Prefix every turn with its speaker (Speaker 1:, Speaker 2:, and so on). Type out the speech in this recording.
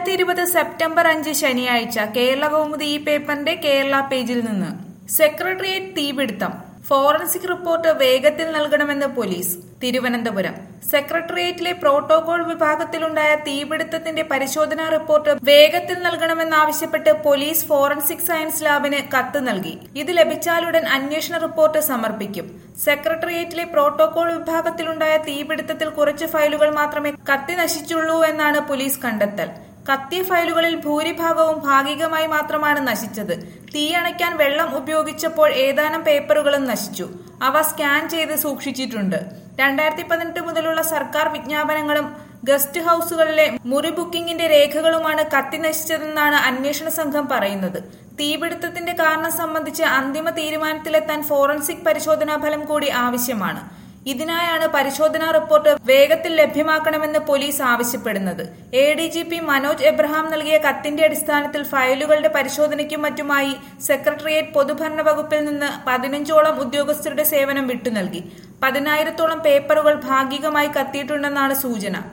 Speaker 1: രണ്ടായിരത്തി ഇരുപത് സെപ്റ്റംബർ അഞ്ച് ശനിയാഴ്ച കേരള കൗമുദി ഈ പേപ്പറിന്റെ കേരള പേജിൽ നിന്ന് സെക്രട്ടേറിയറ്റ് തീപിടുത്തം ഫോറൻസിക് റിപ്പോർട്ട് വേഗത്തിൽ നൽകണമെന്ന് പോലീസ് തിരുവനന്തപുരം സെക്രട്ടേറിയറ്റിലെ പ്രോട്ടോകോൾ വിഭാഗത്തിലുണ്ടായ തീപിടുത്തത്തിന്റെ പരിശോധനാ റിപ്പോർട്ട് വേഗത്തിൽ നൽകണമെന്നാവശ്യപ്പെട്ട് പോലീസ് ഫോറൻസിക് സയൻസ് ലാബിന് കത്ത് നൽകി ഇത് ലഭിച്ചാലുടൻ അന്വേഷണ റിപ്പോർട്ട് സമർപ്പിക്കും സെക്രട്ടേറിയറ്റിലെ പ്രോട്ടോകോൾ വിഭാഗത്തിലുണ്ടായ തീപിടുത്തത്തിൽ കുറച്ച് ഫയലുകൾ മാത്രമേ കത്തി നശിച്ചുള്ളൂ എന്നാണ് പോലീസ് കണ്ടെത്തൽ കത്തിയ ഫയലുകളിൽ ഭൂരിഭാഗവും ഭാഗികമായി മാത്രമാണ് നശിച്ചത് തീയണയ്ക്കാൻ വെള്ളം ഉപയോഗിച്ചപ്പോൾ ഏതാനും പേപ്പറുകളും നശിച്ചു അവ സ്കാൻ ചെയ്ത് സൂക്ഷിച്ചിട്ടുണ്ട് രണ്ടായിരത്തി പതിനെട്ട് മുതലുള്ള സർക്കാർ വിജ്ഞാപനങ്ങളും ഗസ്റ്റ് ഹൌസുകളിലെ മുറി ബുക്കിംഗിന്റെ രേഖകളുമാണ് കത്തി നശിച്ചതെന്നാണ് അന്വേഷണ സംഘം പറയുന്നത് തീപിടുത്തത്തിന്റെ കാരണം സംബന്ധിച്ച് അന്തിമ തീരുമാനത്തിലെത്താൻ ഫോറൻസിക് പരിശോധനാ ഫലം കൂടി ആവശ്യമാണ് ഇതിനായാണ് പരിശോധനാ റിപ്പോർട്ട് വേഗത്തിൽ ലഭ്യമാക്കണമെന്ന് പോലീസ് ആവശ്യപ്പെടുന്നത് A D G P Manoj Abraham നൽകിയ കത്തിന്റെ അടിസ്ഥാനത്തിൽ ഫയലുകളുടെ പരിശോധനയ്ക്കും മറ്റുമായി സെക്രട്ടേറിയറ്റ് പൊതുഭരണ വകുപ്പിൽ നിന്ന് പതിനഞ്ചോളം ഉദ്യോഗസ്ഥരുടെ സേവനം വിട്ടു നൽകി പതിനായിരത്തോളം പേപ്പറുകൾ ഭാഗികമായി കത്തിയിട്ടുണ്ടെന്നാണ് സൂചന